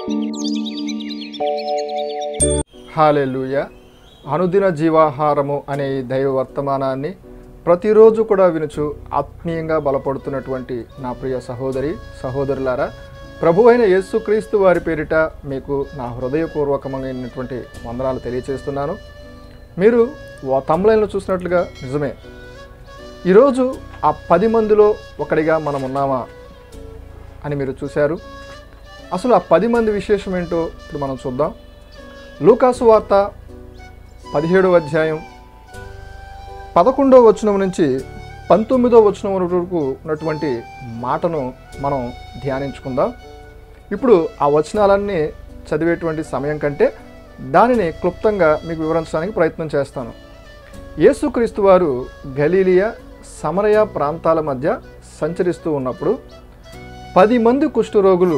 hallelujah అనుదిన జీవాహారము అనే ఈ దైవ వర్తమానాన్ని ప్రతిరోజు కూడా వినుచు ఆత్మీయంగా బలపడుతున్నటువంటి నా ప్రియ సహోదరి సహోదరులారా ప్రభు అయిన యేసుక్రీస్తు వారి పేరిట మీకు నా హృదయపూర్వకమైనటువంటి వందనాలు తెలియచేస్తున్నాను మీరు తమ్లైన్లో చూసినట్లుగా నిజమే ఈరోజు ఆ పది మందిలో ఒకడిగా మనం ఉన్నామా అని మీరు చూశారు అసలు ఆ పది మంది విశేషం ఏంటో ఇప్పుడు మనం చూద్దాం లూకాసు వార్త పదిహేడవ అధ్యాయం పదకొండవ వచనం నుంచి పంతొమ్మిదవ వచనం వరకు ఉన్నటువంటి మాటను మనం ధ్యానించుకుందాం ఇప్పుడు ఆ వచనాలన్నీ చదివేటువంటి సమయం కంటే దానిని క్లుప్తంగా మీకు వివరించడానికి ప్రయత్నం చేస్తాను యేసుక్రీస్తు వారు గలీలియా సమరయ ప్రాంతాల మధ్య సంచరిస్తూ ఉన్నప్పుడు పది మంది కుష్ఠరోగులు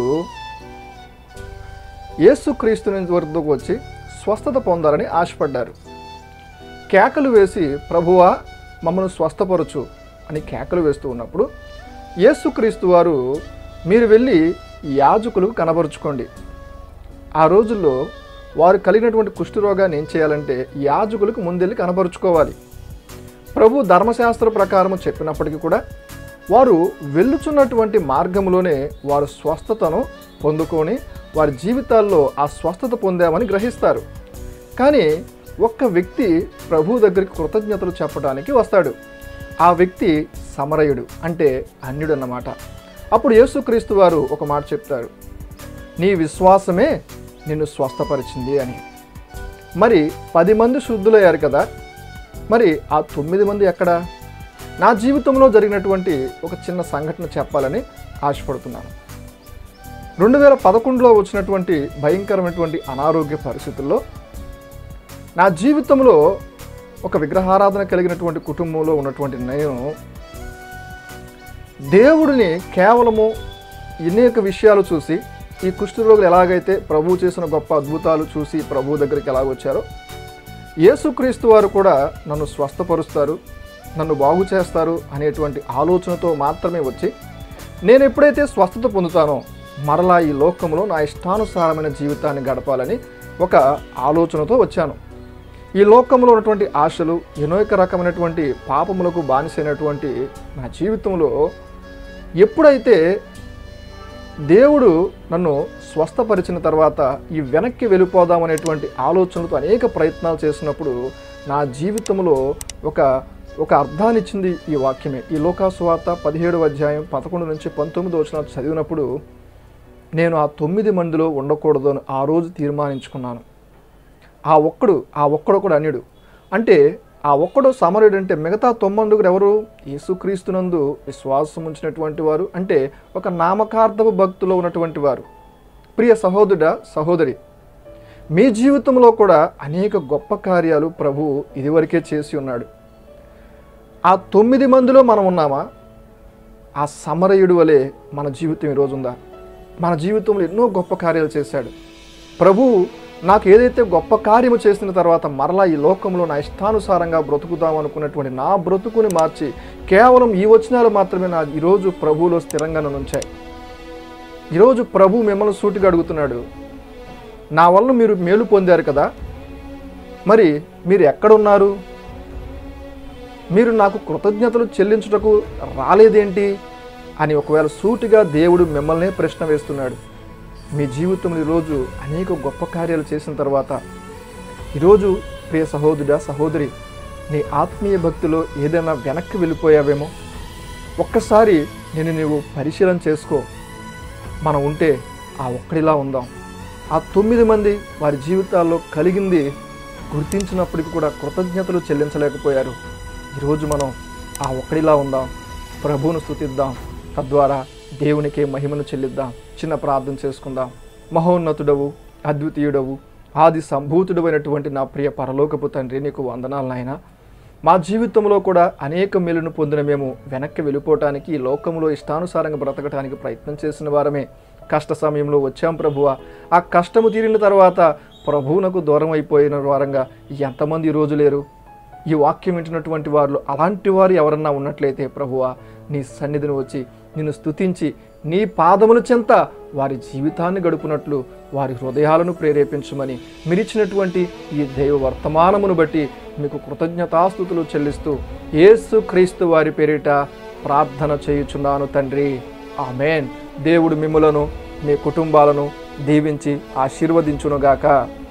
యేసుక్రీస్తుని వద్దకు వచ్చి స్వస్థత పొందాలని ఆశపడ్డారు కేకలు వేసి ప్రభువా మమ్మల్ని స్వస్థపరచు అని కేకలు వేస్తూ ఉన్నప్పుడు యేసుక్రీస్తు వారు మీరు వెళ్ళి యాజకులకు కనబరుచుకోండి ఆ రోజుల్లో వారు కలిగినటువంటి కుష్ఠరోగాన్ని ఏం చేయాలంటే యాజకులకు ముందెళ్ళి కనబరుచుకోవాలి ప్రభు ధర్మశాస్త్ర ప్రకారం చెప్పినప్పటికీ కూడా వారు వెళ్ళుచున్నటువంటి మార్గంలోనే వారు స్వస్థతను పొందుకొని వారి జీవితాల్లో ఆ స్వస్థత పొందామని గ్రహిస్తారు కానీ ఒక్క వ్యక్తి ప్రభు దగ్గరికి కృతజ్ఞతలు చెప్పడానికి వస్తాడు ఆ వ్యక్తి సమరయుడు అంటే అన్యుడు అన్నమాట అప్పుడు యేసుక్రీస్తు వారు ఒక మాట చెప్తారు నీ విశ్వాసమే నిన్ను స్వస్థపరిచింది అని మరి పది మంది శుద్ధులయ్యారు కదా మరి ఆ తొమ్మిది మంది ఎక్కడ నా జీవితంలో జరిగినటువంటి ఒక చిన్న సంఘటన చెప్పాలని ఆశపడుతున్నాను రెండు వేల పదకొండులో వచ్చినటువంటి భయంకరమైనటువంటి అనారోగ్య పరిస్థితుల్లో నా జీవితంలో ఒక విగ్రహారాధన కలిగినటువంటి కుటుంబంలో ఉన్నటువంటి నేను దేవుడిని కేవలము అనేక విషయాలు చూసి ఈ కుష్ఠరోగులు ఎలాగైతే ప్రభువు చేసిన గొప్ప అద్భుతాలు చూసి ప్రభు దగ్గరికి ఎలాగ వచ్చారో యేసుక్రీస్తు వారు కూడా నన్ను స్వస్థపరుస్తారు నన్ను బాగు చేస్తారు అనేటువంటి ఆలోచనతో మాత్రమే వచ్చి నేను ఎప్పుడైతే స్వస్థత పొందుతానో మరలా ఈ లోకంలో నా ఇష్టానుసారమైన జీవితాన్ని గడపాలని ఒక ఆలోచనతో వచ్చాను ఈ లోకంలో ఉన్నటువంటి ఆశలు ఎన్నోక రకమైనటువంటి పాపములకు బానిసైనటువంటి నా జీవితంలో ఎప్పుడైతే దేవుడు నన్ను స్వస్థపరిచిన తర్వాత ఈ వెనక్కి వెళ్ళిపోదామనేటువంటి ఆలోచనలతో అనేక ప్రయత్నాలు చేసినప్పుడు నా జీవితంలో ఒక ఒక అర్థాన్ని ఇచ్చింది ఈ వాక్యమే ఈ లోకాసువార్త పదిహేడు అధ్యాయం పదకొండు నుంచి పంతొమ్మిది వచ్చిన చదివినప్పుడు నేను ఆ తొమ్మిది మందిలో ఉండకూడదు అని ఆ రోజు తీర్మానించుకున్నాను ఆ ఒక్కడు ఆ ఒక్కడు కూడా అన్యుడు అంటే ఆ ఒక్కడు సమరుడు అంటే మిగతా తొమ్మిదిగురు ఎవరు యేసుక్రీస్తునందు విశ్వాసం ఉంచినటువంటి వారు అంటే ఒక నామకార్థపు భక్తులో ఉన్నటువంటి వారు ప్రియ సహోదరుడ సహోదరి మీ జీవితంలో కూడా అనేక గొప్ప కార్యాలు ప్రభు ఇదివరకే చేసి ఉన్నాడు ఆ తొమ్మిది మందిలో మనం ఉన్నామా ఆ సమరయుడు వలె మన జీవితం ఈరోజు ఉందా మన జీవితంలో ఎన్నో గొప్ప కార్యాలు చేశాడు ప్రభువు నాకు ఏదైతే గొప్ప కార్యము చేసిన తర్వాత మరలా ఈ లోకంలో నా ఇష్టానుసారంగా బ్రతుకుదాం అనుకున్నటువంటి నా బ్రతుకుని మార్చి కేవలం ఈ వచనాలు మాత్రమే నా ఈరోజు ప్రభువులో స్థిరంగా నన్ను ఉంచాయి ఈరోజు ప్రభు మిమ్మల్ని సూటిగా అడుగుతున్నాడు నా వల్ల మీరు మేలు పొందారు కదా మరి మీరు ఎక్కడున్నారు మీరు నాకు కృతజ్ఞతలు చెల్లించుటకు రాలేదేంటి అని ఒకవేళ సూటిగా దేవుడు మిమ్మల్నే ప్రశ్న వేస్తున్నాడు మీ జీవితంలో ఈరోజు అనేక గొప్ప కార్యాలు చేసిన తర్వాత ఈరోజు ప్రియ సహోదరుడా సహోదరి నీ ఆత్మీయ భక్తిలో ఏదైనా వెనక్కి వెళ్ళిపోయావేమో ఒక్కసారి నేను నీవు పరిశీలన చేసుకో మనం ఉంటే ఆ ఒక్కడిలా ఉందాం ఆ తొమ్మిది మంది వారి జీవితాల్లో కలిగింది గుర్తించినప్పటికీ కూడా కృతజ్ఞతలు చెల్లించలేకపోయారు ఈరోజు మనం ఆ ఒక్కడిలా ఉందాం ప్రభువును స్తుతిద్దాం తద్వారా దేవునికి మహిమను చెల్లిద్దాం చిన్న ప్రార్థన చేసుకుందాం మహోన్నతుడవు అద్వితీయుడవు ఆది సంభూతుడమైనటువంటి నా ప్రియ పరలోకపు తండ్రి నీకు వందనాలు నాయన మా జీవితంలో కూడా అనేక మేలును పొందిన మేము వెనక్కి వెళ్ళిపోవటానికి ఈ లోకంలో ఇష్టానుసారంగా బ్రతకడానికి ప్రయత్నం చేసిన వారమే కష్ట సమయంలో వచ్చాం ప్రభువ ఆ కష్టము తీరిన తర్వాత ప్రభువునకు దూరం అయిపోయిన వారంగా ఎంతమంది ఈ రోజు లేరు ఈ వాక్యం వింటున్నటువంటి వారు అలాంటి వారు ఎవరన్నా ఉన్నట్లయితే ప్రభువా నీ సన్నిధిని వచ్చి నిన్ను స్తుతించి నీ పాదముల చెంత వారి జీవితాన్ని గడుపునట్లు వారి హృదయాలను ప్రేరేపించమని మీరిచ్చినటువంటి ఈ దైవ వర్తమానమును బట్టి మీకు కృతజ్ఞతాస్థుతులు చెల్లిస్తూ యేసు క్రీస్తు వారి పేరిట ప్రార్థన చేయుచున్నాను తండ్రి ఆమెన్ దేవుడు మిమ్ములను మీ కుటుంబాలను దీవించి ఆశీర్వదించునుగాక